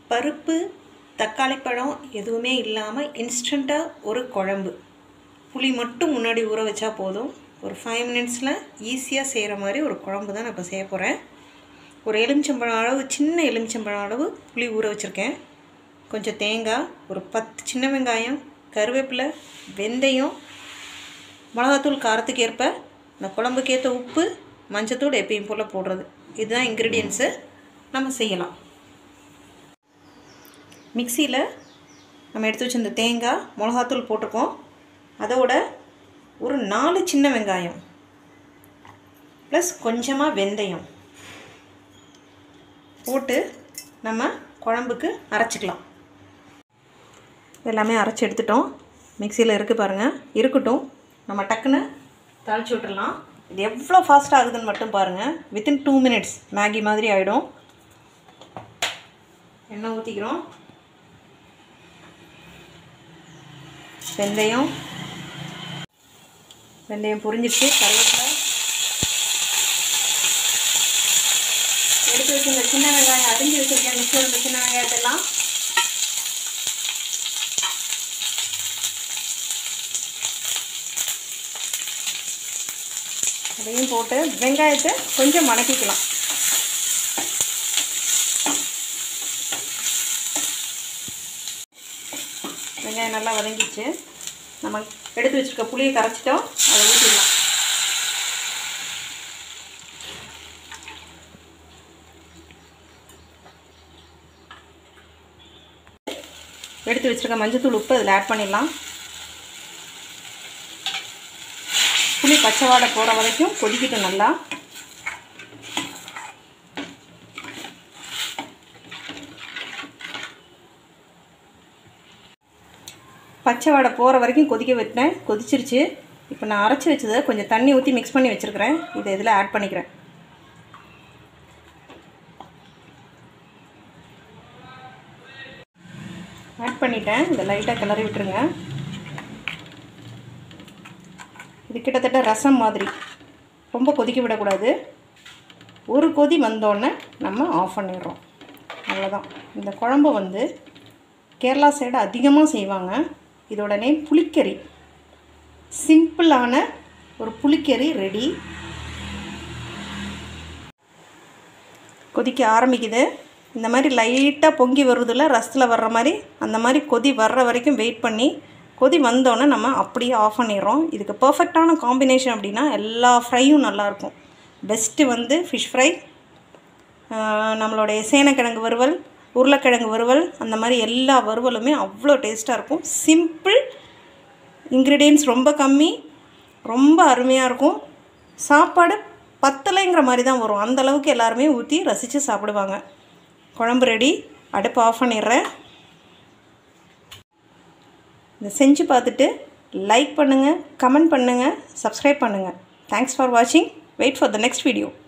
பருப்பு தக்காளி பழம் எதுவுமே இல்லாமல் இன்ஸ்டண்ட்டாக ஒரு குழம்பு புளி மட்டும் முன்னாடி ஊற வச்சா போதும் ஒரு ஃபைவ் மினிட்ஸில் ஈஸியாக செய்கிற மாதிரி ஒரு குழம்பு தான் நான் இப்போ செய்ய போகிறேன் ஒரு எலுமிச்சம்பழம் அளவு சின்ன எலுமிச்சம்பழம் அளவு புளி ஊற வச்சுருக்கேன் கொஞ்சம் தேங்காய் ஒரு பத்து சின்ன வெங்காயம் கருவேப்பிலை வெந்தயம் மிளகாத்தூள் காரத்துக்கு ஏற்ப இந்த குழம்புக்கு ஏற்ற உப்பு மஞ்சத்தூள் எப்பயும் போல் போடுறது இதுதான் இன்க்ரீடியன்ஸு நம்ம செய்யலாம் மிக்சியில் நம்ம எடுத்து வச்சிருந்த தேங்காய் மிளகாத்தூள் போட்டிருக்கோம் அதோட ஒரு நாலு சின்ன வெங்காயம் ப்ளஸ் கொஞ்சமாக வெந்தயம் போட்டு நம்ம குழம்புக்கு அரைச்சிக்கலாம் எல்லாமே அரைச்சி எடுத்துட்டோம் மிக்சியில் இருக்குது பாருங்கள் இருக்கட்டும் நம்ம டக்குன்னு தாளிச்சு விட்டுடலாம் இது எவ்வளோ ஃபாஸ்ட் ஆகுதுன்னு மட்டும் பாருங்கள் வித்தின் டூ மினிட்ஸ் மேகி மாதிரி ஆகிடும் எண்ணெய் ஊற்றிக்கிறோம் வெந்தயம் வெந்தயம் புரிஞ்சிடுச்சு கருவேப்பிலை எடுத்து வச்சிருந்த சின்ன வெங்காயம் அரிஞ்சு வச்சுருக்கேன் மிக்சர் இருந்த சின்ன வெங்காயத்தெல்லாம் அதையும் போட்டு வெங்காயத்தை கொஞ்சம் மணக்கிக்கலாம் வெங்காயம் நல்லா வதங்கிச்சு நம்ம எடுத்து வச்சுருக்க புளியை கரைச்சிட்டோம் அதை ஊற்றிடலாம் எடுத்து வச்சுருக்க மஞ்சத்தூள் உப்பு அதில் ஆட் பண்ணிடலாம் புளி பச்சை வாடை போகிற வரைக்கும் கொதிக்கட்டும் நல்லா பச்சை வாடை போகிற வரைக்கும் கொதிக்க விட்டேன் கொதிச்சிருச்சு இப்போ நான் அரைச்சி வச்சதை கொஞ்சம் தண்ணி ஊற்றி மிக்ஸ் பண்ணி வச்சுருக்கிறேன் இதை இதில் ஆட் பண்ணிக்கிறேன் ஆட் பண்ணிட்டேன் இதை லைட்டாக கிளறி விட்டுருங்க இது கிட்டத்தட்ட ரசம் மாதிரி ரொம்ப கொதிக்க விடக்கூடாது ஒரு கொதி வந்தோடனே நம்ம ஆஃப் பண்ணிடுறோம் அவ்வளோதான் இந்த குழம்பு வந்து கேரளா சைடு அதிகமாக செய்வாங்க இதோட நேம் புளிக்கறி சிம்பிளான ஒரு புளிக்கறி ரெடி கொதிக்க ஆரம்பிக்குது இந்த மாதிரி லைட்டாக பொங்கி வருதில்ல ரசத்தில் வர்ற மாதிரி அந்த மாதிரி கொதி வர்ற வரைக்கும் வெயிட் பண்ணி கொதி வந்தோடனே நம்ம அப்படியே ஆஃப் பண்ணிடுறோம் இதுக்கு பர்ஃபெக்டான காம்பினேஷன் அப்படின்னா எல்லா ஃப்ரையும் நல்லாயிருக்கும் பெஸ்ட்டு வந்து ஃபிஷ் ஃப்ரை நம்மளுடைய சேனக்கிழங்கு வறுவல் உருளைக்கிழங்கு வறுவல் அந்த மாதிரி எல்லா வறுவலுமே அவ்வளோ டேஸ்ட்டாக இருக்கும் சிம்பிள் இன்க்ரீடியன்ஸ் ரொம்ப கம்மி ரொம்ப அருமையாக இருக்கும் சாப்பாடு பத்தலைங்கிற மாதிரி தான் வரும் அந்தளவுக்கு எல்லாருமே ஊற்றி ரசித்து சாப்பிடுவாங்க குழம்பு ரெடி அடுப்பு ஆஃப் பண்ணிடுறேன் இதை செஞ்சு பார்த்துட்டு லைக் பண்ணுங்கள் கமெண்ட் பண்ணுங்கள் சப்ஸ்கிரைப் பண்ணுங்கள் தேங்க்ஸ் ஃபார் வாட்சிங் wait for the next video